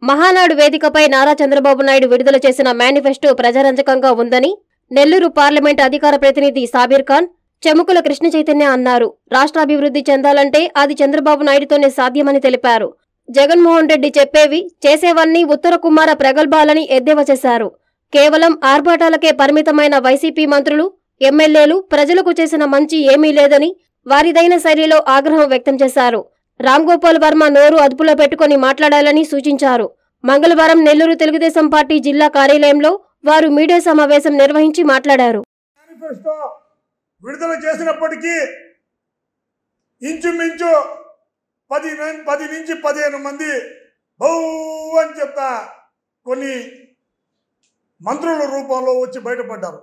మహానాడు వేదికపై నారా చంద్రబాబు నాయుడు విడుదల చేసిన మేనిఫెస్టో ప్రజారంజకంగా ఉందని నెల్లూరు పార్లమెంట్ అధికార ప్రతినిధి సాబీర్ ఖాన్ చెముకుల కృష్ణ చైతన్య అన్నారు రాష్ట్రాభివృద్ధి చెందాలంటే అది చంద్రబాబు నాయుడుతోనే సాధ్యమని తెలిపారు జగన్మోహన్ రెడ్డి చెప్పేవి చేసేవన్నీ ఉత్తర కుమార ప్రగల్భాలని ఎద్దేవా చేశారు కేవలం ఆర్భాటాలకే పరిమితమైన వైసీపీ మంత్రులు ఎమ్మెల్యేలు ప్రజలకు చేసిన మంచి ఏమీ లేదని వారిదైన శైలిలో ఆగ్రహం వ్యక్తం చేశారు రామ్ గోపాల్ వర్మ నోరు అదుపులో పెట్టుకుని మాట్లాడాలని సూచించారు మంగళవారం నెల్లూరు తెలుగుదేశం పార్టీ జిల్లా కార్యాలయంలో వారు మీడియా సమావేశం నిర్వహించి మాట్లాడారు మేనిఫెస్టో విడుదల చేసినప్పటికీ ఇంచుమించు పది న- పది నుంచి పదిహేను మంది బౌ అని చెప్తా కొన్ని మంత్రుల రూపంలో వచ్చి బయటపడ్డారు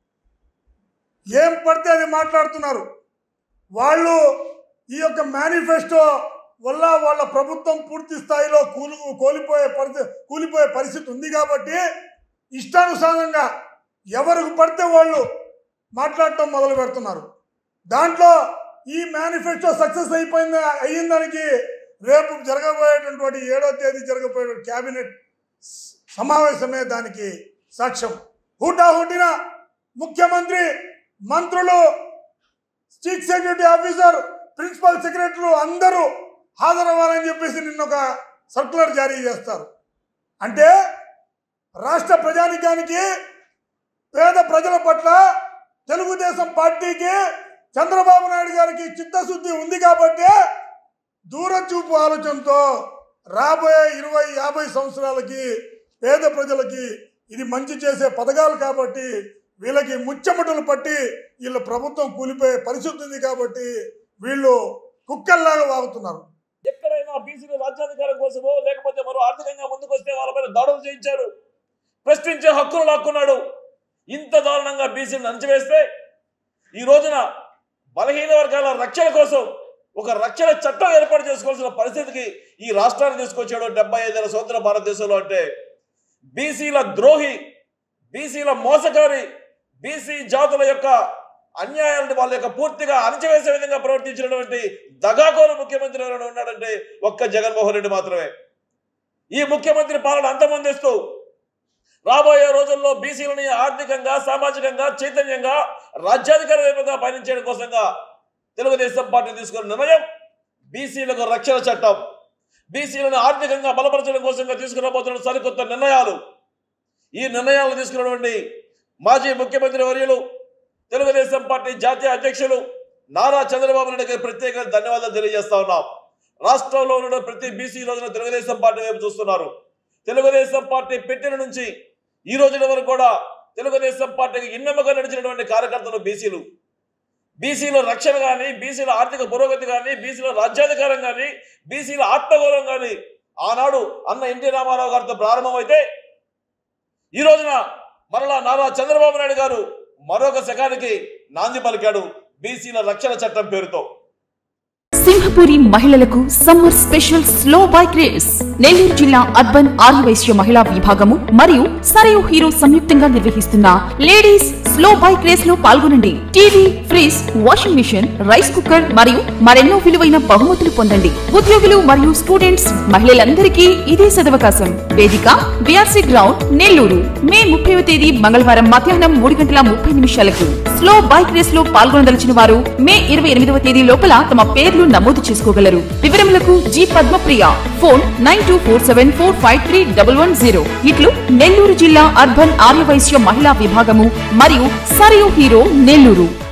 ఏం పడితే అది మాట్లాడుతున్నారు వాళ్ళు ఈ యొక్క మేనిఫెస్టో వల్ల వాళ్ళ ప్రభుత్వం పూర్తి స్థాయిలో కూలు కోలిపోయే పరిస్థితి కూలిపోయే పరిస్థితి ఉంది కాబట్టి ఇష్టానుసారంగా ఎవరికి పడితే వాళ్ళు మాట్లాడటం మొదలు పెడుతున్నారు దాంట్లో ఈ మేనిఫెస్టో సక్సెస్ అయిపోయింది అయ్యిందానికి రేపు జరగబోయేటటువంటి ఏడో తేదీ జరగబోయే క్యాబినెట్ సమావేశమే దానికి సాక్ష్యం హుటాహుటిన ముఖ్యమంత్రి మంత్రులు చీఫ్ సెక్యూరిటీ ఆఫీసర్ ప్రిన్సిపల్ సెక్రటరీలు అందరూ హాజరవ్వాలని చెప్పేసి నిన్న ఒక సర్కులర్ జారీ చేస్తారు అంటే రాష్ట్ర ప్రజానికానికి పేద ప్రజల పట్ల తెలుగుదేశం పార్టీకి చంద్రబాబు నాయుడు గారికి చిత్తశుద్ధి ఉంది కాబట్టి దూరచూపు ఆలోచనతో రాబోయే ఇరవై యాభై సంవత్సరాలకి పేద ప్రజలకి ఇది మంచి చేసే పథకాలు కాబట్టి వీళ్ళకి ముచ్చమటలు పట్టి వీళ్ళ ప్రభుత్వం కూలిపోయే పరిస్థితి ఉంది కాబట్టి వీళ్ళు కుక్కల్లాగా వాగుతున్నారు ఎక్కడైనా బీసీల రాజ్యాధికారం కోసమో లేకపోతే మరో ఆర్థికంగా ముందుకు వస్తే వాళ్ళపైన దాడులు చేయించారు ప్రశ్నించే హక్కును లాక్కున్నాడు ఇంత దారుణంగా బీసీలను అణచివేస్తే ఈ రోజున బలహీన వర్గాల రక్షణ కోసం ఒక రక్షణ చట్టం ఏర్పాటు చేసుకోవాల్సిన పరిస్థితికి ఈ రాష్ట్రాన్ని తీసుకొచ్చాడు డెబ్బై ఐదేళ్ల స్వతంత్ర భారతదేశంలో అంటే బీసీల ద్రోహి బీసీల మోసకారి బీసీ జాతుల యొక్క అన్యాయాలను వాళ్ళ యొక్క పూర్తిగా అణచివేసే విధంగా ప్రవర్తించినటువంటి దగాకోరు ముఖ్యమంత్రి ఎవరైనా ఉన్నాడంటే ఒక్క జగన్మోహన్ రెడ్డి మాత్రమే ఈ ముఖ్యమంత్రి పాలన అంతమొందిస్తూ రాబోయే రోజుల్లో బీసీలని ఆర్థికంగా సామాజికంగా చైతన్యంగా రాజ్యాధికార వైపుగా పయనించడం కోసంగా తెలుగుదేశం పార్టీ తీసుకున్న నిర్ణయం బీసీలకు రక్షణ చట్టం బీసీలను ఆర్థికంగా బలపరచడం కోసంగా తీసుకురాబోతున్న సరికొత్త నిర్ణయాలు ఈ నిర్ణయాలను తీసుకున్నటువంటి మాజీ ముఖ్యమంత్రి వర్యులు తెలుగుదేశం పార్టీ జాతీయ అధ్యక్షులు నారా చంద్రబాబు నాయుడు గారికి ప్రత్యేక ధన్యవాదాలు తెలియజేస్తా ఉన్నాం రాష్ట్రంలో ఉన్న ప్రతి బీసీ రోజున తెలుగుదేశం పార్టీ వైపు చూస్తున్నారు తెలుగుదేశం పార్టీ పెట్టిన నుంచి ఈ రోజుల వరకు కూడా తెలుగుదేశం పార్టీకి ఇన్నమ్మగా నడిచినటువంటి కార్యకర్తలు బీసీలు బీసీల రక్షణ కానీ బీసీల ఆర్థిక పురోగతి కానీ బీసీల రాజ్యాధికారం కానీ బీసీల ఆత్మగౌరవం కానీ ఆనాడు అన్న ఎన్టీ రామారావు గారితో ప్రారంభమైతే ఈ రోజున మరలా నారా చంద్రబాబు నాయుడు గారు మరొక శకానికి నాంది పలికాడు బీసీల రక్షణ చట్టం పేరుతో సింహపురి మహిళలకు summer special slow bike race Nellore జిల్లా అర్బన్ ఆర్యవైశ్య మహిళా విభాగము మరియు సరయు హీరో సంయుక్తంగా నిర్వహిస్తున్న లేడీస్ స్లో బైక్ రేస్ లో పాల్గొనండి TV fridge washing machine rice cooker మరియు మరెన్నో విలువైన బహుమతులు పొందండి ఉద్యోగులు మరియు స్టూడెంట్స్ మహిళలందరికీ ఇదే సదవకాశం వేదిక బిఆర్సీ గ్రౌండ్ నెల్లూరు మే ముప్పైవ తేదీ మంగళవారం మధ్యాహ్నం మూడు గంటల ముప్పై నిమిషాలకు స్లో బైక్ రేస్ లో పాల్గొనదలిచిన వారు మే ఇరవై ఎనిమిదవ తేదీ లోపల తమ పేర్లు నమోదు చేసుకోగలరు వివరములకు G Padmapriya phone nine two four seven four five three double one zero ఇట్లు నెల్లూరు జిల్లా అర్బన్ ఆర్యవైశ్య మహిళా విభాగము మరియు సరియు హీరో నెల్లూరు